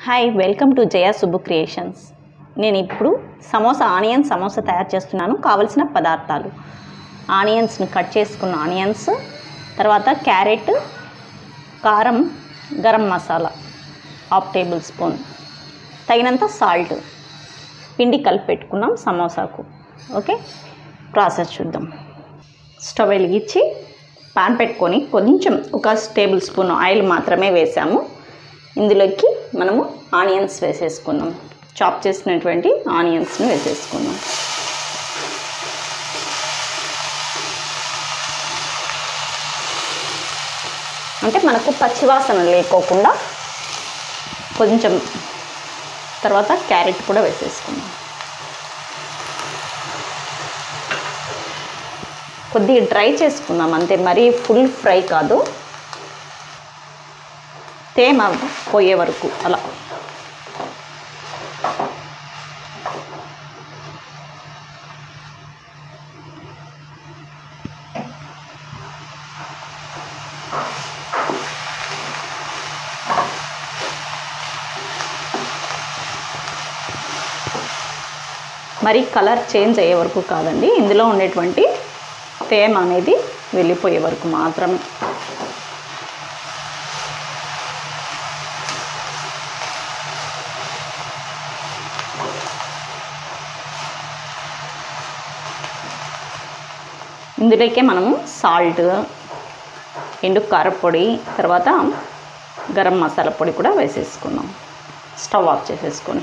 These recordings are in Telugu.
hi welcome to Jaya Subbu creations నేను ఇప్పుడు సమోసా ఆనియన్ సమోసా తయారు చేస్తున్నాను కావలసిన పదార్థాలు ఆనియన్స్ని కట్ చేసుకున్న ఆనియన్స్ తర్వాత క్యారెట్ కారం garam masala half tablespoon తగినంత సాల్ట్ పిండి కలిపి పెట్టుకున్నాం సమోసాకు ఓకే ప్రాసెస్ చూద్దాం స్టవ్ వెలిగించి పాన్ పెట్టుకొని కొంచెం ఒక టేబుల్ స్పూన్ ఆయిల్ మాత్రమే వేసాము ఇందులోకి మనము ఆనియన్స్ వేసేసుకున్నాం చాప్ చేసినటువంటి ఆనియన్స్ని వేసేసుకున్నాం అంటే మనకు పచ్చివాసన లేకోకుండా కొంచెం తర్వాత క్యారెట్ కూడా వేసేసుకున్నాం కొద్దిగా డ్రై చేసుకుందాం అంతే మరీ ఫుల్ ఫ్రై కాదు తేమ పోయే వరకు అలా మరి కలర్ చేంజ్ అయ్యే వరకు కాదండి ఇందులో ఉండేటువంటి తేమ అనేది వెళ్ళిపోయే వరకు మాత్రమే ఇందులోకే మనము సాల్ట్ ఎండు కారపొడి తర్వాత గరం మసాలా పొడి కూడా వేసేసుకున్నాం స్టవ్ ఆఫ్ చేసేసుకొని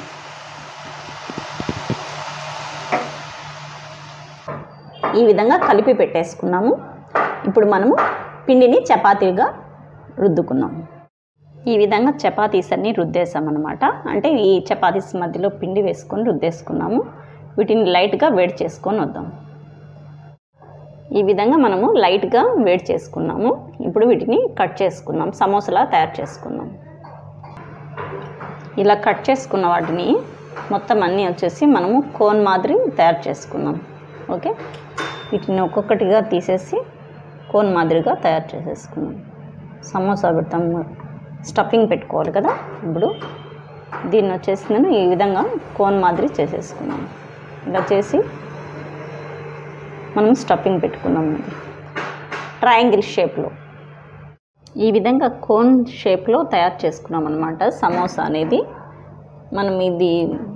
ఈ విధంగా కలిపి పెట్టేసుకున్నాము ఇప్పుడు మనము పిండిని చపాతీగా రుద్దుకున్నాం ఈ విధంగా చపాతీస్ అన్ని రుద్దేసామన్నమాట అంటే ఈ చపాతీస్ మధ్యలో పిండి వేసుకొని రుద్దేసుకున్నాము వీటిని లైట్గా వేడి చేసుకొని వద్దాం ఈ విధంగా మనము లైట్గా వేడి చేసుకున్నాము ఇప్పుడు వీటిని కట్ చేసుకుందాం సమోసాలా తయారు చేసుకుందాం ఇలా కట్ చేసుకున్న వాటిని మొత్తం అన్నీ వచ్చేసి మనము కోన్ మాదిరి తయారు చేసుకున్నాం ఓకే వీటిని ఒక్కొక్కటిగా తీసేసి కోన్ మాదిరిగా తయారు చేసేసుకున్నాం సమోసా పెడతాం స్టఫింగ్ పెట్టుకోవాలి కదా ఇప్పుడు దీన్ని వచ్చేసి నేను ఈ విధంగా కోన్ మాదిరి చేసేసుకున్నాం ఇలా చేసి మనం స్టఫింగ్ పెట్టుకున్నాం ట్రయాంగిల్ షేప్లో ఈ విధంగా కోన్ షేప్లో తయారు చేసుకున్నాం అనమాట సమోసా అనేది మనం ఇది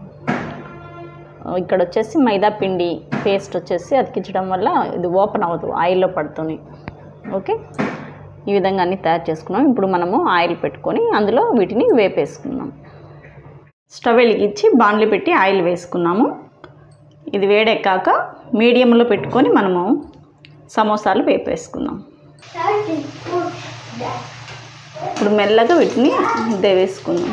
ఇక్కడ వచ్చేసి మైదా పిండి పేస్ట్ వచ్చేసి అతికించడం వల్ల ఇది ఓపెన్ అవ్వదు ఆయిల్లో పడుతుంది ఓకే ఈ విధంగా అన్నీ తయారు చేసుకున్నాం ఇప్పుడు మనము ఆయిల్ పెట్టుకొని అందులో వీటిని వేపేసుకున్నాం స్టవ్ వెలిగించి బాండ్లు పెట్టి ఆయిల్ వేసుకున్నాము ఇది వేడెక్కాక మీడియంలో పెట్టుకొని మనము సమోసాలు వేపేసుకుందాం ఇప్పుడు మెల్లగా వీటిని దేవేసుకుందాం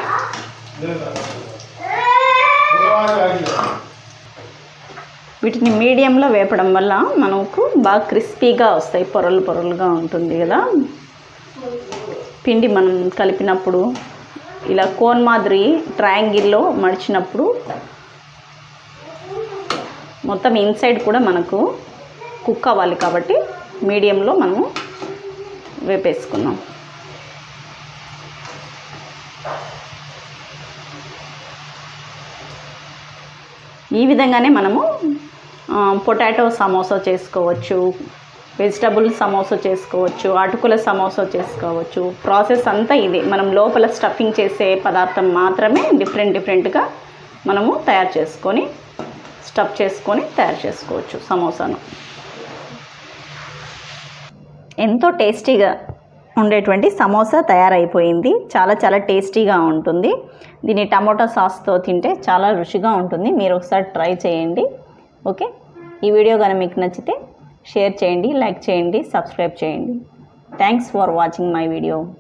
వీటిని మీడియంలో వేపడం వల్ల మనకు బాగా క్రిస్పీగా వస్తాయి పొరలు పొరలుగా ఉంటుంది కదా పిండి మనం కలిపినప్పుడు ఇలా కోన్ మాదిరి ట్రయాంగిల్లో మడిచినప్పుడు మొత్తం ఇన్సైడ్ కూడా మనకు కుక్ అవ్వాలి కాబట్టి మీడియంలో మనము వేపేసుకున్నాం ఈ విధంగానే మనము పొటాటో సమోసా చేసుకోవచ్చు వెజిటబుల్ సమోసా చేసుకోవచ్చు అటుకుల సమోసా చేసుకోవచ్చు ప్రాసెస్ అంతా ఇదే మనం లోపల స్టఫింగ్ చేసే పదార్థం మాత్రమే డిఫరెంట్ డిఫరెంట్గా మనము తయారు చేసుకొని స్టఫ్ చేసుకొని తయారు చేసుకోవచ్చు సమోసాను ఎంతో టేస్టీగా ఉండేటువంటి సమోసా తయారైపోయింది చాలా చాలా టేస్టీగా ఉంటుంది దీన్ని టమాటో సాస్తో తింటే చాలా రుచిగా ఉంటుంది మీరు ఒకసారి ట్రై చేయండి ఓకే ఈ వీడియో కానీ మీకు నచ్చితే షేర్ చేయండి లైక్ చేయండి సబ్స్క్రైబ్ చేయండి thanks for watching my video